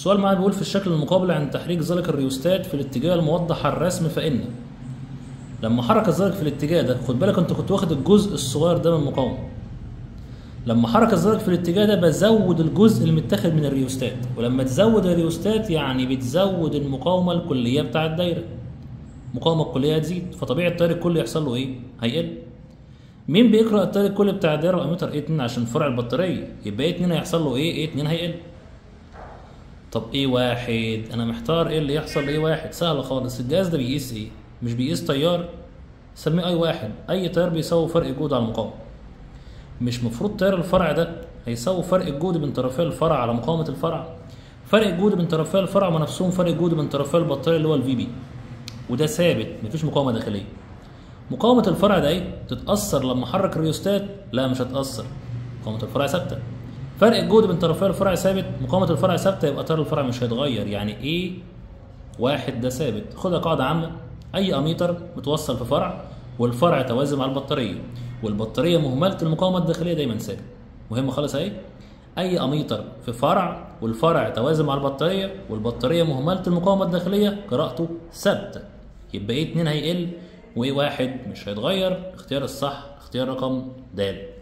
السؤال معايا بيقول في الشكل المقابل عند تحريك ذلك الريوستات في الاتجاه الموضح على الرسم فإن لما حرك الذلك في الاتجاه ده خد بالك انت كنت واخد الجزء الصغير ده من المقاومة لما حرك الذلك في الاتجاه ده بزود الجزء المتاخد من الريوستات ولما تزود الريوستات يعني بتزود المقاومة الكلية بتاع الدايرة المقاومة الكلية هتزيد فطبيعي التيار الكلي يحصل له ايه؟ هيقل مين بيقرأ التيار الكلي بتاع الدايرة امتر ايه 2 عشان فرع البطارية يبقى ايه 2 هيحصل له ايه؟ ايه 2 هيقل طب ايه واحد انا محتار ايه اللي يحصل لايه واحد سهل خالص الجهاز ده بيقيس ايه مش بيقيس تيار سميه اي واحد اي تيار بيساوي فرق جهد على المقاومه مش مفروض تيار الفرع ده هيساوي فرق الجهد بين طرفي الفرع على مقاومه الفرع فرق الجهد بين طرفي الفرع ونفسهم فرق الجهد بين طرفي البطاريه اللي هو الفي بي وده ثابت مفيش مقاومه داخليه مقاومه الفرع ده ايه تتاثر لما احرك الريوستات لا مش هتاثر مقاومه الفرع ثابته فرق الجهد بين طرفي الفرع ثابت مقاومة الفرع ثابتة يبقى تيار الفرع مش هيتغير يعني ايه واحد ده ثابت خدها قاعدة عامة أي أميتر متوصل في فرع والفرع توازي مع البطارية والبطارية مهملة المقاومة الداخلية دايما ثابت مهم خالص اهي أي أميتر في فرع والفرع توازي مع البطارية والبطارية مهملة المقاومة الداخلية قراءته ثابتة يبقى ايه اتنين هيقل وايه واحد مش هيتغير اختيار الصح اختيار رقم د